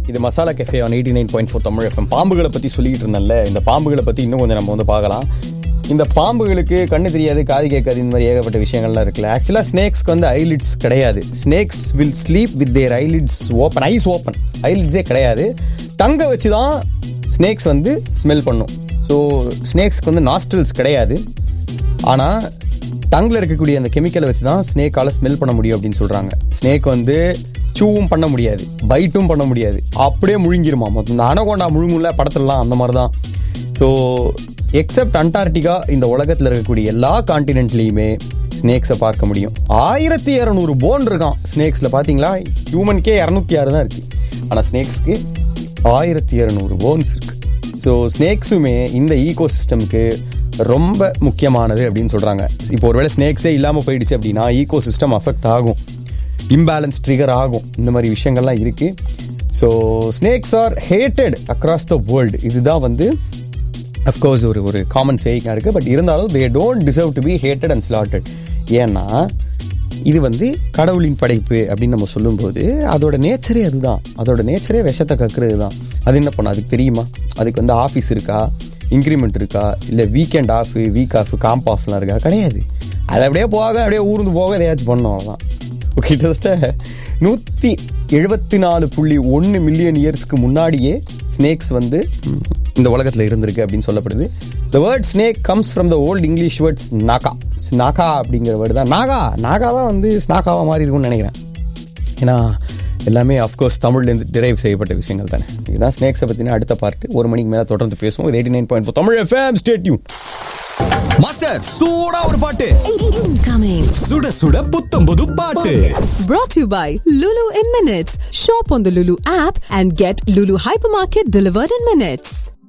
இது masala café on eighty nine point four Tamil FM பாம்புகளை பற்றி சொல்லிட்டு இருந்தேன்ல இந்த பாம்புகளை பற்றி இன்னும் கொஞ்சம் நம்ம வந்து பார்க்கலாம் இந்த பாம்புகளுக்கு கண்ணு தெரியாது காது கேட்காது இந்த மாதிரி ஏகப்பட்ட விஷயங்கள்லாம் இருக்குல்ல ஆக்சுவலாக ஸ்னேக்ஸ்க்கு வந்து ஐலிட்ஸ் கிடையாது snakes will sleep with their eyelids open eyes open ஐலிட்ஸே கிடையாது தங்க வச்சு தான் ஸ்னேக்ஸ் வந்து ஸ்மெல் பண்ணும் ஸோ ஸ்னேக்ஸ்க்கு வந்து நாஸ்ட்ரல்ஸ் கிடையாது ஆனால் டங்கில் இருக்கக்கூடிய அந்த கெமிக்கலை வச்சு தான் ஸ்னேக்கால் ஸ்மெல் பண்ண முடியும் அப்படின்னு சொல்கிறாங்க ஸ்னேக் வந்து சூவும் பண்ண முடியாது பைட்டும் பண்ண முடியாது அப்படியே முழுங்கிருமா மொத்தம் இந்த அனகோண்டா முழுங்குல படத்துலலாம் அந்த மாதிரி தான் ஸோ எக்ஸப்ட் அண்டார்டிகா இந்த உலகத்தில் இருக்கக்கூடிய எல்லா காண்டினென்ட்லேயுமே ஸ்னேக்ஸை பார்க்க முடியும் ஆயிரத்தி இரநூறு போன் இருக்கான் ஸ்னேக்ஸில் பார்த்தீங்களா ஹியூமனுக்கே இரநூத்தி ஆறு தான் இருக்குது ஆனால் ஸ்னேக்ஸ்க்கு ஆயிரத்தி இரநூறு போன்ஸ் இருக்குது ஸோ ஸ்னேக்ஸுமே இந்த ஈகோ சிஸ்டம்க்கு ரொம்ப முக்கியமானது அப்படின்னு சொல்கிறாங்க இப்போ ஒருவேளை ஸ்னேக்ஸே இல்லாமல் போயிடுச்சு அப்படின்னா ஈகோ சிஸ்டம் அஃபெக்ட் ஆகும் இம்பேலன்ஸ் ட்ரிகர் ஆகும் இந்த மாதிரி விஷயங்கள்லாம் இருக்குது so snakes are hated across the world இதுதான் வந்து அஃப்கோர்ஸ் ஒரு ஒரு காமன் சேயிங்காக இருக்குது பட் இருந்தாலும் they don't deserve to be hated and slaughtered ஏன்னா இது வந்து கடவுளின் படைப்பு அப்படின்னு நம்ம சொல்லும்போது அதோட நேச்சரே அதுதான் அதோட நேச்சரே விஷத்தை கக்குறது தான் அது என்ன பண்ணும் அதுக்கு தெரியுமா அதுக்கு வந்து ஆஃபீஸ் இருக்கா இன்க்ரிமெண்ட் இருக்கா இல்லை weekend off week off comp ஆஃப்லாம் இருக்கா கிடையாது அது அப்படியே போக அப்படியே ஊர்ந்து போக எதையாச்சும் பண்ணோம் அவ்வளோதான் ஸோ கிட்டத்தட்ட நூற்றி எழுபத்தி நாலு புள்ளி ஒன்று மில்லியன் இயர்ஸ்க்கு முன்னாடியே ஸ்னேக்ஸ் வந்து ம், இந்த உலகத்தில் இருந்திருக்கு அப்படின்னு சொல்லப்படுது the word snake comes from the old English words naga naga அப்படிங்கிற வேர்டு தான் நாகா நாகா தான் வந்து ஸ்நாக்காவாக மாறி இருக்கும்னு நினைக்கிறேன் ஏன்னா எல்லாமே அஃப்கோர்ஸ் தமிழ்லேருந்து டிரைவ் செய்யப்பட்ட விஷயங்கள் தானே இதுதான் ஸ்னேக்ஸை பற்றின அடுத்த பார்ட் ஒரு மணிக்கு மேலே தொடர்ந்து பேசுவோம் இது eighty nine point Tamil FM stay tuned Master சூடா ஒரு பாட்டு Incoming. சுட சுட புத்தம் புது பாட்டு Brought to you by Lulu in Minutes. Shop on the Lulu app and get Lulu Hypermarket delivered in minutes.